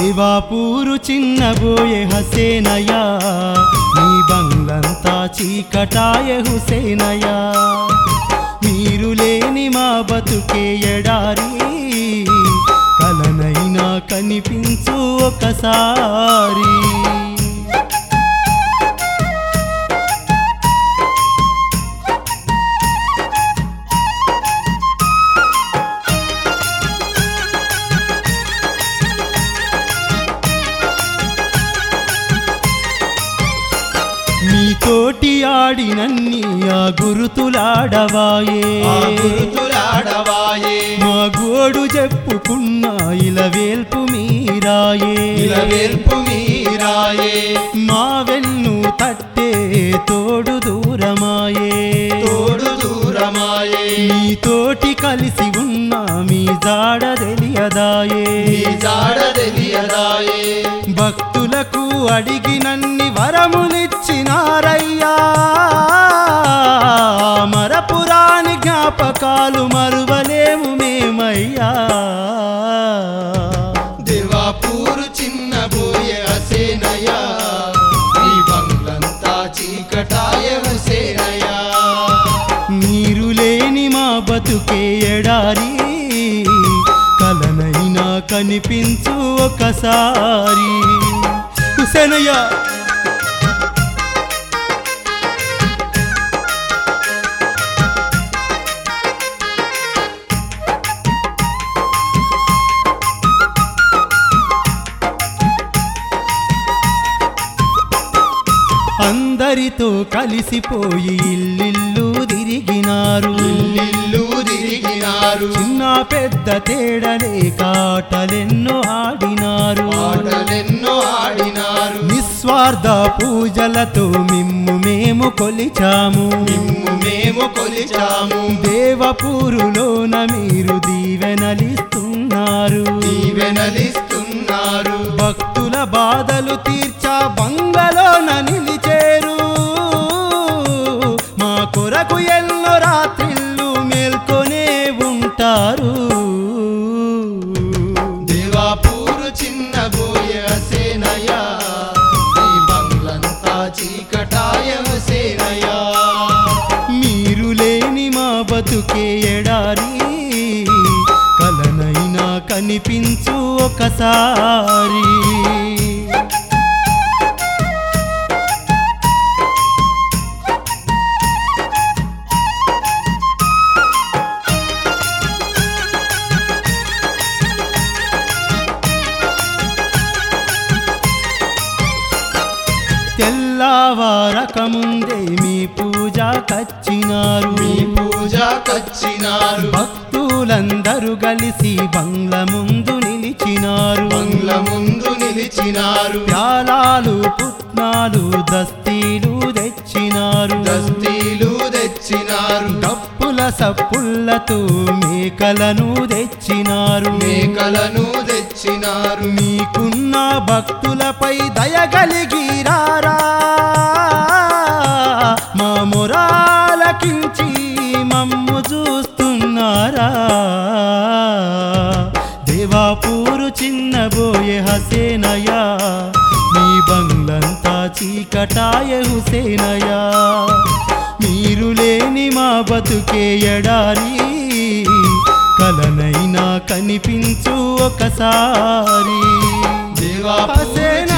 దేవాపూరు చిన్నబోయే హసేనయా నీ బంగ్లంతా చీకటాయ హుసేనయా మీరు లేని మా బతుకే ఎడారి కలనైనా కనిపించు ఒకసారి నీతోటి ఆడినన్ని ఆ గురుతులాడవాయే ఆ గురుతులాడవాయే మా గోడు చెప్పుకున్న ఇలా వేల్పు మీరాయే ఇలా వెల్పు మీరాయే మా వెన్ను తట్టే తోడు దూరమాయే తోడు దూరమాయే నీతోటి కలిసి ఉన్న మీ జాడ తెలియదాయే ఈ జాడ తెలియదాయే భక్తులకు అడిగినన్ని వరములిచ్చినారయ్యా మరపురాని జ్ఞాపకాలు మరువలేము మేమయ్యా దేవాపూరు చిన్నబోయే హసేనయ్యా నీ బంగ్లంతా చీకటాయ హుసేనయ్యా మీరు లేని మా బతుకే ఎడారి కలనైనా కనిపించు ఒకసారి హుసేనయ్యా అందరితో కలిసిపోయి ఇల్లిల్లు తిరిగినారు ఇల్లు తిరిగినారు చిన్న పెద్ద తేడలే కాటలెన్నో ఆడినారు ఆటలెన్నో ఆడినారు నిస్వార్థ పూజలతో మిమ్ము మేము కొలిచాము నిమ్ము మేము కొలిచాము దేవపూరులోన మీరు దీవెనలిస్తున్నారు దీవెనలిస్తున్నారు భక్తుల బాధలు తీర్చా బంగలోన నిలిచేరు మా కొరకు ఎన్నో రాత్రిళ్ళు మేల్కొనే ఉంటారు దేవాపూరు చిన్నబోయే హసేనయ్యా నీ బంగ్లంతా చీకటాయ హసేనయ్యా మీరు లేని మా బతుకే ఎడారి కలనైనా కనిపించు ఒకసారి తెల్లవారకముందే మీ పూజ కచ్చినారు మీ పూజ కచ్చినారు భక్తులందరూ కలిసి బంగ్ల ముందు నిలిచినారు బంగ్ల ముందు నిలిచినారు ప్యాలాలు పుట్నాలు దస్తీలు తెచ్చినారు దస్తీలు తెచ్చినారు డప్పుల సప్పుళ్ళతో మేకలను తెచ్చినారు మేకలను తెచ్చినారు మీకున్న భక్తులపై దయగలిగిరారా మా మొరాలకించి మమ్ము చూస్తున్నారా దేవాపూరు చిన్నబోయే హసేనయా మీ బంగ్లంతా చీకటాయ హుసేనయా మీరు లేని మా బతుకే ఎడారి కలనైనా కనిపించు ఒకసారి దేవాపూరు హసేన